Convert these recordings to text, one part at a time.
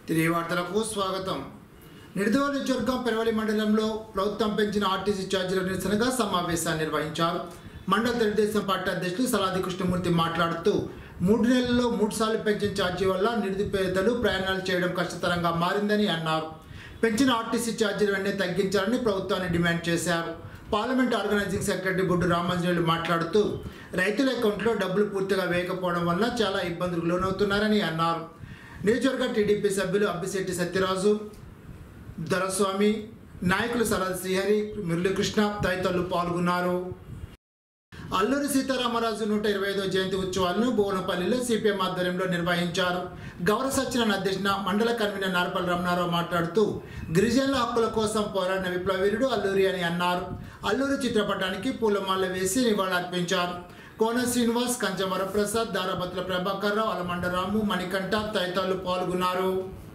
తిరిగి వార్తలకు స్వాగతం నిడదవోలు నియోజకవర్గం పెరవలి మండలంలో ప్రభుత్వం పెంచిన ఆర్టీసీ ఛార్జీల నిరసనగా సమావేశాన్ని నిర్వహించారు మండల తెలుగుదేశం పార్టీ అధ్యక్షులు సలాది కృష్ణమూర్తి మాట్లాడుతూ మూడు నెలల్లో మూడు సార్లు పెంచిన ఛార్జీ వల్ల నిరుపేదలు ప్రయాణాలు చేయడం కష్టతరంగా మారిందని అన్నారు పెంచిన ఆర్టీసీ ఛార్జీలు వెంటనే తగ్గించాలని ప్రభుత్వాన్ని డిమాండ్ చేశారు parliament organizing secretary Boddu Ramanjaneyulu మాట్లాడుతూ రైతుల అకౌంట్లో డబ్బులు పూర్తిగా వేయకపోవడం వల్ల చాలా ఇబ్బందులకు లోనవుతున్నారని అన్నారు నియోజకవర్గ టీడీపీ సభ్యులు అబ్బిశెట్టి సత్యరాజు దొరస్వామి నాయకులు సరళ శ్రీహరి మురళీకృష్ణ తదితరులు పాల్గొన్నారు అల్లూరి సీతారామరాజు నూట ఇరవై ఐదో జయంతి ఉత్సవాలను భువనపల్లిలో సిపిఎం ఆధ్వర్యంలో నిర్వహించారు గౌరవ సత్యనారాయణ అధ్యక్షున మండల కన్వీనర్ నారపల్లి రమణారావు మాట్లాడుతూ గిరిజనుల హక్కుల కోసం పోరాడిన విప్లవీరుడు అల్లూరి అని అన్నారు అల్లూరి చిత్రపటానికి పూలమాల వేసి నివాళులర్పించారు కోన శ్రీనివాస్ కంచం వరప్రసాద్ దారాబత్తుల ప్రభాకర్ రావు అలమండరాము మణికంఠ తదితరులు పాల్గొన్నారు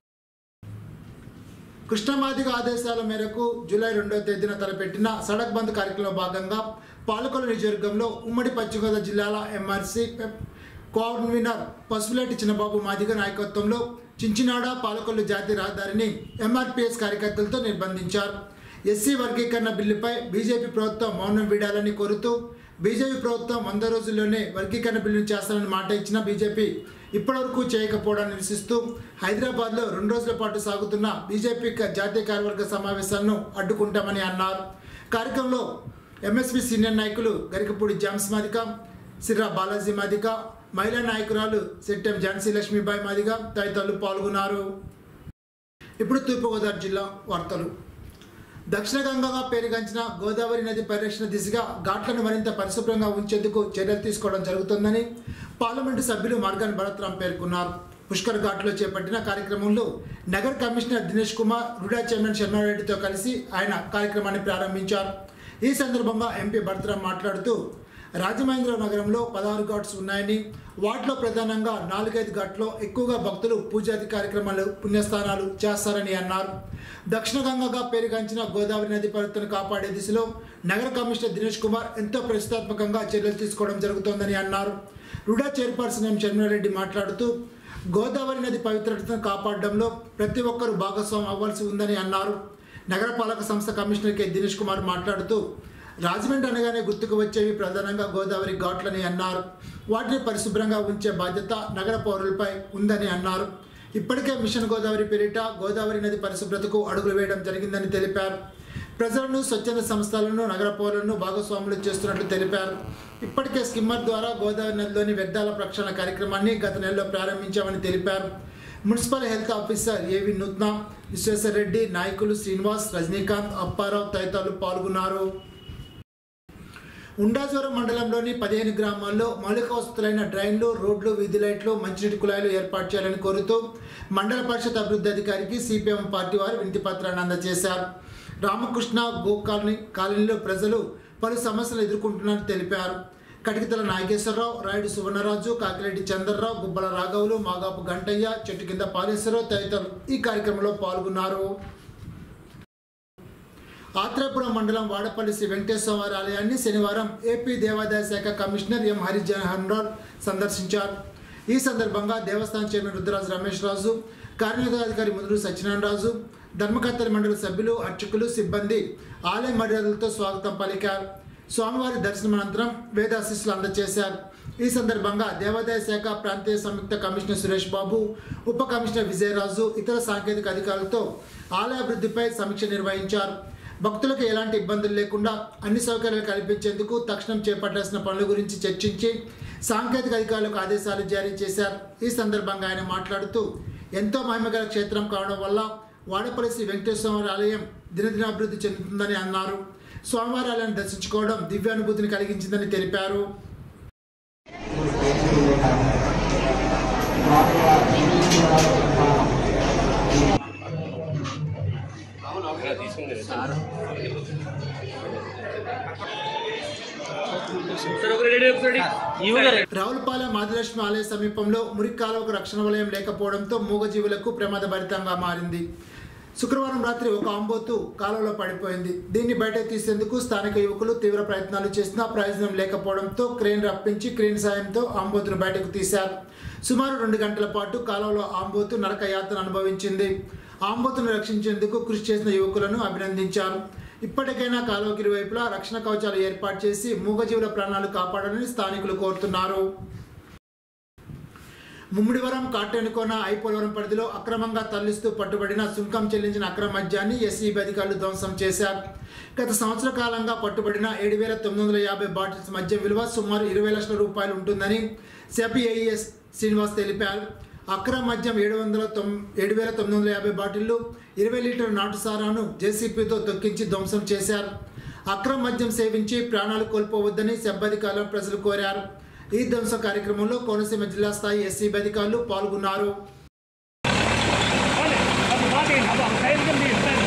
కృష్ణమాదిగ ఆదేశాల మేరకు జూలై రెండవ తేదీన తలపెట్టిన సడక్ బంద్ కార్యక్రమంలో భాగంగా పాలకొల్లు నియోజకవర్గంలో ఉమ్మడి పశ్చిమ గోదావరి జిల్లాల ఎంఆర్సీ కోఆర్డినేటర్ పసుపులేటి చిన్నబాబు మాదిగ నాయకత్వంలో చించినాడ పాలకొల్లు జాతీయ రహదారిని ఎంఆర్పిఎస్ కార్యకర్తలతో నిర్బంధించారు ఎస్సీ వర్గీకరణ బిల్లుపై బీజేపీ ప్రభుత్వం మౌనం వీడాలని కోరుతూ బీజేపీ ప్రభుత్వం వంద రోజుల్లోనే వర్గీకరణ బిల్లును చేస్తానని మాట ఇచ్చిన బీజేపీ ఇప్పటివరకు చేయకపోవడాన్ని నిరసిస్తూ హైదరాబాద్లో రెండు రోజుల పాటు సాగుతున్న బీజేపీ క- జాతీయ కార్యవర్గ సమావేశాలను అడ్డుకుంటామని అన్నారు కార్యక్రమంలో ఎంఎస్పీ సీనియర్ నాయకులు గరికపూడి జామ్స్ మాదిక సిర్రా బాలాజీ మాదిక మహిళా నాయకురాలు సెట్టెం ఝాన్సీ లక్ష్మీబాయి మాదిగ తదితరులు పాల్గొన్నారు ఇప్పుడు తూర్పుగోదావరి జిల్లా వార్తలు దక్షిణ గంగగా పేరుగాంచిన గోదావరి నది పరిరక్షణ దిశగా ఘాట్లను మరింత పరిశుభ్రంగా ఉంచేందుకు చర్యలు తీసుకోవడం జరుగుతుందని పార్లమెంటు సభ్యులు మార్గాన్ భరత్రాం పేర్కొన్నారు పుష్కర్ ఘాట్లో చేపట్టిన కార్యక్రమంలో నగర్ commissioner Dinesh Kumar RUDA chairman శర్మారెడ్డితో కలిసి ఆయన కార్యక్రమాన్ని ప్రారంభించారు ఈ సందర్భంగా ఎంపీ భరత్రాం మాట్లాడుతూ రాజమహేంద్ర నగరంలో పదహారు ఘాట్స్ ఉన్నాయని వాటిలో ప్రధానంగా నాలుగైదు ఘాట్లో ఎక్కువగా భక్తులు పూజాది కార్యక్రమాలు పుణ్యస్థానాలు చేస్తారని అన్నారు దక్షిణ గంగగా పేరుగాంచిన గోదావరి నది పరిస్థితిని కాపాడే దిశలో నగర కమిషనర్ దినేష్ కుమార్ ఎంతో ప్రతిష్టాత్మకంగా చర్యలు తీసుకోవడం జరుగుతోందని అన్నారు రుడా చైర్పర్సన్ ఎం చంద్రారెడ్డి మాట్లాడుతూ గోదావరి నది పవిత్రతను కాపాడడంలో ప్రతి ఒక్కరూ భాగస్వామ్యం అవ్వాల్సి ఉందని అన్నారు నగరపాలక సంస్థ కమిషనర్ కె దినేష్ కుమార్ మాట్లాడుతూ రాజమండ్రి అనగానే గుర్తుకు వచ్చేవి ప్రధానంగా గోదావరి ఘాట్లని అన్నారు వాటిని పరిశుభ్రంగా ఉంచే బాధ్యత నగర పౌరులపై ఉందని అన్నారు ఇప్పటికే మిషన్ గోదావరి పేరిట గోదావరి నది పరిశుభ్రతకు అడుగులు వేయడం జరిగిందని తెలిపారు ప్రజలను స్వచ్ఛంద సంస్థలను నగర పౌరులను భాగస్వాములు చేస్తున్నట్లు తెలిపారు ఇప్పటికే స్కిమ్మర్ ద్వారా గోదావరి నదిలోని వ్యర్థాల ప్రక్షాళన కార్యక్రమాన్ని గత నెలలో ప్రారంభించామని తెలిపారు మున్సిపల్ హెల్త్ ఆఫీసర్ ఏవి నూత్న విశ్వేశ్వర్ రెడ్డి నాయకులు శ్రీనివాస్ రజనీకాంత్ అప్పారావు తదితరులు పాల్గొన్నారు ఉండాజవరం మండలంలోని పదిహేను గ్రామాల్లో మౌలిక వసతులైన డ్రైన్లు రోడ్లు వీధి లైట్లు మంచినీటి కుళాయిలు ఏర్పాటు చేయాలని కోరుతూ మండల పరిషత్ అభివృద్ధి అధికారికి సిపిఎం పార్టీ వారు వినతి పత్రాన్ని అందజేశారు రామకృష్ణ గో కాలనీ కాలనీలో ప్రజలు పలు సమస్యలు ఎదుర్కొంటున్నారని తెలిపారు కటికితల నాగేశ్వరరావు రాయుడు సువర్ణరాజు కాకిరెడ్డి చంద్రరావు గుబ్బల రాఘవులు మాగాపు గంటయ్య చెట్టు కింద పాలేశ్వరరావు తదితరులు ఈ కార్యక్రమంలో పాల్గొన్నారు ఆత్రేపురం మండలం వాడపల్లి శ్రీ వెంకటేశ్వర వారి ఆలయాన్ని శనివారం ఏపీ దేవాదాయ శాఖ కమిషనర్ ఎం హరిజన్ రావు సందర్శించారు ఈ సందర్భంగా దేవస్థానం చైర్మన్ రుద్రరాజు రమేష్ రాజు కార్యనిర్వహణాధికారి ముదురు సత్యనారాయణ రాజు ధర్మకర్తల మండలి సభ్యులు అర్చకులు సిబ్బంది ఆలయ మర్యాదలతో స్వాగతం పలికారు స్వామివారి దర్శనం అనంతరం వేదాశిస్సులు అందజేశారు ఈ సందర్భంగా దేవాదాయ శాఖ ప్రాంతీయ సంయుక్త కమిషనర్ సురేష్ బాబు ఉప కమిషనర్ విజయరాజు ఇతర సాంకేతిక అధికారులతో ఆలయ అభివృద్ధిపై సమీక్ష నిర్వహించారు భక్తులకు ఎలాంటి ఇబ్బందులు లేకుండా అన్ని సౌకర్యాలు కల్పించేందుకు తక్షణం చేపట్టాల్సిన పనుల గురించి చర్చించి సాంకేతిక అధికారులకు ఆదేశాలు జారీ చేశారు ఈ సందర్భంగా ఆయన మాట్లాడుతూ ఎంతో మహిమగల క్షేత్రం కావడం వల్ల వాడపల్లి శ్రీ వెంకటేశ్వర ఆలయం దినదినాభివృద్ధి చెందుతుందని అన్నారు స్వామివారి ఆలయాన్ని దర్శించుకోవడం దివ్యానుభూతిని కలిగించిందని తెలిపారు రావులపాలెం ఆదిలక్ష్మి ఆలయ సమీపంలో మురికి కాలువకు రక్షణ వలయం లేకపోవడంతో మూగజీవులకు ప్రమాదభరితంగా మారింది శుక్రవారం రాత్రి ఒక ఆంబోతు కాలువలో పడిపోయింది దీన్ని బయట తీసేందుకు స్థానిక యువకులు తీవ్ర ప్రయత్నాలు చేసినా ప్రయోజనం లేకపోవడంతో క్రేన్ రప్పించి క్రేన్ సాయంతో ఆంబోతును బయటకు తీశారు సుమారు రెండు గంటల పాటు కాలువలో ఆంబోతు నరక యాతన అనుభవించింది ఆంబోతును రక్షించేందుకు కృషి చేసిన యువకులను అభినందించారు ఇప్పటికైనా కాలువకి ఇరువైపులా రక్షణ కవచాలు ఏర్పాటు చేసి మూగజీవుల ప్రాణాలు కాపాడాలని స్థానికులు కోరుతున్నారు ముమ్మిడివరం కాటేనుకోన ఐపోలవరం పరిధిలో అక్రమంగా తరలిస్తూ పట్టుబడిన సుంకం చెల్లించిన అక్రమ మద్యాన్ని ఎస్ఈబి అధికారులు ధ్వంసం చేశారు గత సంవత్సర కాలంగా పట్టుబడిన ఏడు వేల తొమ్మిది వందల యాభై బాటిల్స్ మద్యం విలువ సుమారు ఇరవై లక్షల రూపాయలు ఉంటుందని సెపి ఏఈఎస్ శ్రీనివాస్ తెలిపారు అక్రమ మద్యం ఏడు వందల తొమ్ ఏడు వేల తొమ్మిది వందల యాభై బాటిళ్లు ఇరవై లీటర్ నాటు సారాను జేసీపీతో తొక్కించి ధ్వంసం చేశారు అక్రమ మద్యం సేవించి ప్రాణాలు కోల్పోవద్దని సెబ్ అధికారులను ప్రజలు కోరారు ఈ ధ్వంస కార్యక్రమంలో కోనసీమ జిల్లా స్థాయి ఎస్సీబీ అధికారులు పాల్గొన్నారు Vale, vamos, vale, vamos, caer con mi stand.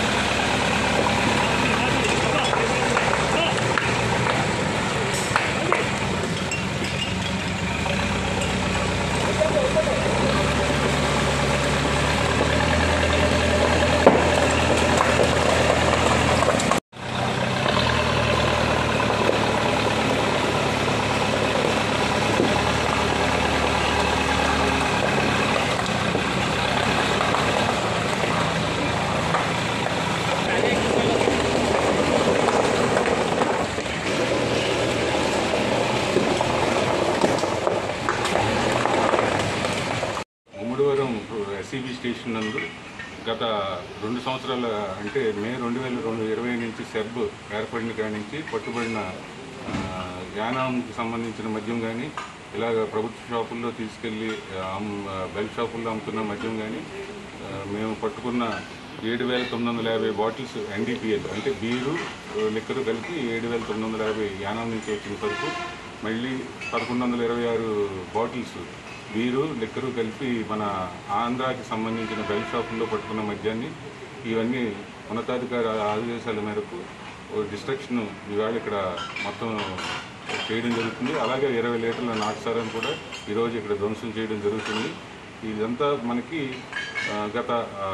Mummidivaram SCB station నందు గత రెండు సంవత్సరాల అంటే మే రెండు వేల రెండు ఇరవై నుంచి సెర్బ్ ఏర్పడిన కాడి నుంచి పట్టుబడిన ఆ, యానాంకి సంబంధించిన మద్యం కానీ ఇలాగ ప్రభుత్వ షాపుల్లో తీసుకెళ్ళి అమ్- బెల్ట్ షాపుల్లో అమ్ముతున్న మద్యం కానీ ఆ, మేము పట్టుకున్న ఏడు వేల తొమ్మిది వందల యాభై బాటిల్స్ ఎన్డీపీఎల్ అంటే బీరు లిక్కరు కలిపి ఏడు వేల తొమ్మిది వందల యాభై యానం నుంచి వచ్చిన సరుకు మళ్ళీ పదకొండు వందల ఇరవై ఆరు బాటిల్స్ బీరు లిక్కరు కలిపి మన ఆంధ్రాకి సంబంధించిన బెల్ట్ షాపుల్లో పట్టుకున్న మద్యాన్ని ఇవన్నీ ఉన్నతాధికారి ఆదేశాల మేరకు ఓ డిస్ట్రక్షన్ ఇవాళ ఇక్కడ మొత్తం చేయడం జరుగుతుంది అలాగే ఇరవై లీటర్ల నాటుసారాన్ని కూడా ఈరోజు ఇక్కడ ధ్వంసం చేయడం జరుగుతుంది ఇదంతా మనకి ఆ, గత ఆ,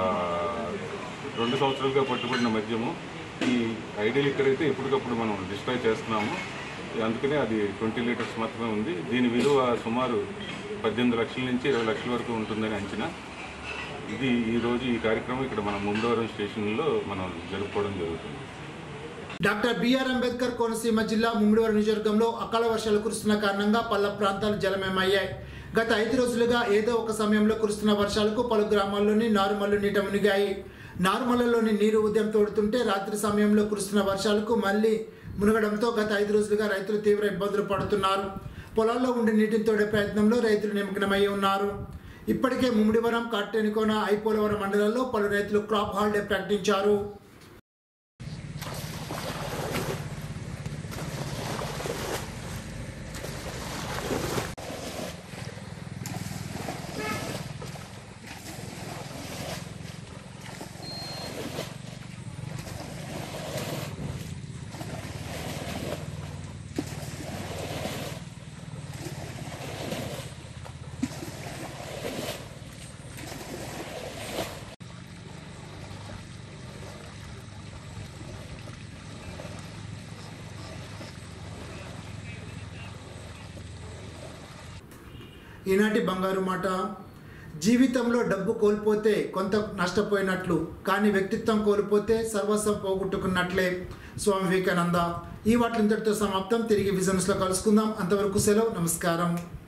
రెండు సంవత్సరాలుగా పట్టుబడిన మద్యము ఈ ఐడియల్ ఇక్కడైతే ఎప్పటికప్పుడు మనం డిస్ట్రాయ్ చేస్తున్నాము అందుకనే అది ట్వంటీ లీటర్స్ మాత్రమే ఉంది దీని విలువ సుమారు పద్దెనిమిది లక్షల నుంచి ఇరవై లక్షల వరకు ఉంటుందని అంచనా ఇది ఈరోజు ఈ కార్యక్రమం ఇక్కడ మన ముండవరం స్టేషన్లో మనం జరుపుకోవడం జరుగుతుంది డాక్టర్ బిఆర్ అంబేద్కర్ కోనసీమ జిల్లా ముమ్మిడివరం నియోజకవర్గంలో అకాల వర్షాలు కురుస్తున్న కారణంగా పల్ల ప్రాంతాలు జలమయమయ్యాయి గత ఐదు రోజులుగా ఏదో ఒక సమయంలో కురుస్తున్న వర్షాలకు పలు గ్రామాల్లోని నారుమల్లు నీట మునిగాయి నారుమల్లులోని నీరు ఉదయం తోడుతుంటే రాత్రి సమయంలో కురుస్తున్న వర్షాలకు మళ్ళీ మునగడంతో గత ఐదు రోజులుగా రైతులు తీవ్ర ఇబ్బందులు పడుతున్నారు పొలాల్లో ఉండి నీటిని తోడే ప్రయత్నంలో రైతులు నిమగ్నమై ఉన్నారు ఇప్పటికే ముమ్మిడివరం కాటేనికోన ఐపోలవరం మండలాల్లో పలు రైతులు క్రాప్ హాలిడే ప్రకటించారు ఈనాటి బంగారు మాట జీవితంలో డబ్బు కోల్పోతే కొంత నష్టపోయినట్లు కానీ వ్యక్తిత్వం కోల్పోతే సర్వస్వం పోగొట్టుకున్నట్లే స్వామి వివేకానంద ఈ వాటి ఇంతటితో సమాప్తం తిరిగి విజన్స్లో కలుసుకుందాం అంతవరకు సెలవు నమస్కారం